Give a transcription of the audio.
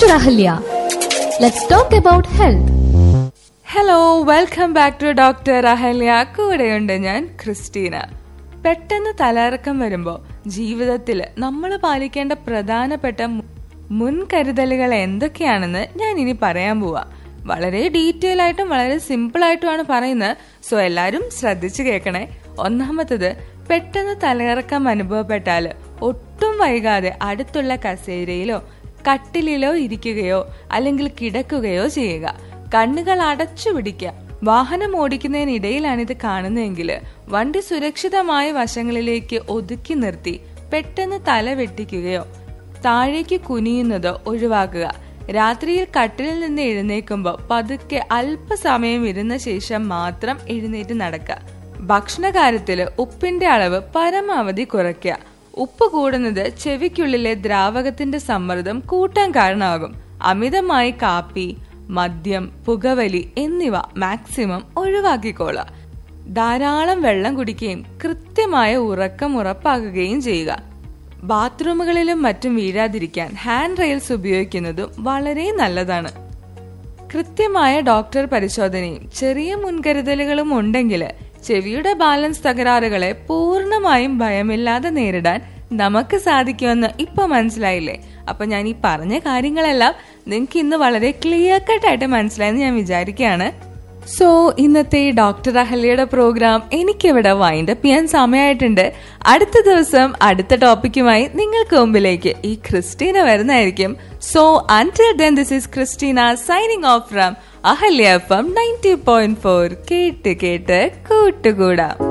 Dr. Ahalya. Let's talk about health. Hello welcome back to doctor Ahalya കൂടെയുണ്ട് ഞാൻ Christina പെട്ടെന്ന് തലയിറക്കം വരുമ്പോൾ ജീവിതത്തിൽ നമ്മൾ പാലിക്കേണ്ട പ്രധാനപ്പെട്ട മു- മുൻകരുതലുകൾ എന്തൊക്കെയാണെന്ന് ഞാൻ ഇനി പറയാൻ പോവാ വളരെ ഡീറ്റെയിൽ ആയിട്ടും വളരെ സിമ്പിൾ ആയിട്ടുമാണ് പറയുന്നത് സോ എല്ലാവരും ശ്രദ്ധിച്ചു കേൾക്കണേ ഒന്നാമത്തത് പെട്ടെന്ന് തലയിറക്കം അനുഭവപ്പെട്ടാൽ ഒട്ടും വൈകാതെ അടുത്തുള്ള കസേരയിലോ കട്ടിലിലോ ഇരിക്കുകയോ അല്ലെങ്കിൽ കിടക്കുകയോ ചെയ്യുക കണ്ണുകൾ അടച്ചു പിടിക്കുക വാഹനം ഓടിക്കുന്നതിനിടയിലാണ് ഇത് കാണുന്നതെങ്കിൽ വണ്ടി സുരക്ഷിതമായ വശങ്ങളിലേക്ക് ഒതുക്കി നിർത്തി പെട്ടെന്ന് തല വെട്ടിക്കുകയോ താഴേക്ക് കുനിയുന്നതോ ഒഴിവാക്കുക രാത്രിയിൽ കട്ടിലിൽ നിന്ന് എഴുന്നേൽക്കുമ്പോൾ പതുക്കെ അല്പസമയം ഇരുന്ന ശേഷം മാത്രം എഴുന്നേറ്റ് നടക്കുക ഭക്ഷണകാര്യത്തില് ഉപ്പിന്റെ അളവ് പരമാവധി കുറയ്ക്കുക ഉപ്പ് കൂടുന്നത് ചെവിക്കുള്ളിലെ ദ്രാവകത്തിന്റെ സമ്മർദ്ദം കൂട്ടാൻ കാരണമാകും അമിതമായി കാപ്പി മദ്യം പുകവലി എന്നിവ മാക്സിമം ഒഴിവാക്കിക്കോളുക ധാരാളം വെള്ളം കുടിക്കുകയും കൃത്യമായ ഉറക്കം ഉറപ്പാക്കുകയും ചെയ്യുക ബാത്റൂമുകളിലും മറ്റും വീഴാതിരിക്കാൻ ഹാൻഡ് റെയിൽസ് ഉപയോഗിക്കുന്നതും വളരെ നല്ലതാണ് കൃത്യമായ ഡോക്ടർ പരിശോധനയും ചെറിയ മുൻകരുതലുകളും ഉണ്ടെങ്കിൽ ചെവിയുടെ ബാലൻസ് തകരാറുകളെ പൂർണ്ണമായും ഭയമില്ലാതെ നേരിടാൻ നമുക്ക് സാധിക്കുമെന്ന് ഇപ്പൊ മനസ്സിലായില്ലേ അപ്പൊ ഞാൻ ഈ പറഞ്ഞ കാര്യങ്ങളെല്ലാം നിങ്ങൾക്ക് ഇന്ന് വളരെ ക്ലിയർ കട്ടായിട്ട് മനസ്സിലായെന്ന് ഞാൻ വിചാരിക്കുകയാണ് സോ ഇന്നത്തെ ഡോക്ടർ അഹല്യയുടെ പ്രോഗ്രാം എനിക്കിവിടെ വൈൻഡ് അപ്പ് ചെയ്യാൻ സമയമായിട്ടുണ്ട് അടുത്ത ദിവസം അടുത്ത ടോപ്പിക്കുമായി നിങ്ങൾക്ക് മുമ്പിലേക്ക് ഈ ക്രിസ്റ്റീന വരുന്നതായിരിക്കും so until then this is Christina signing off from Ahalya F M ninety point four കേട്ട് കേട്ട് കൂട്ടുകൂടാം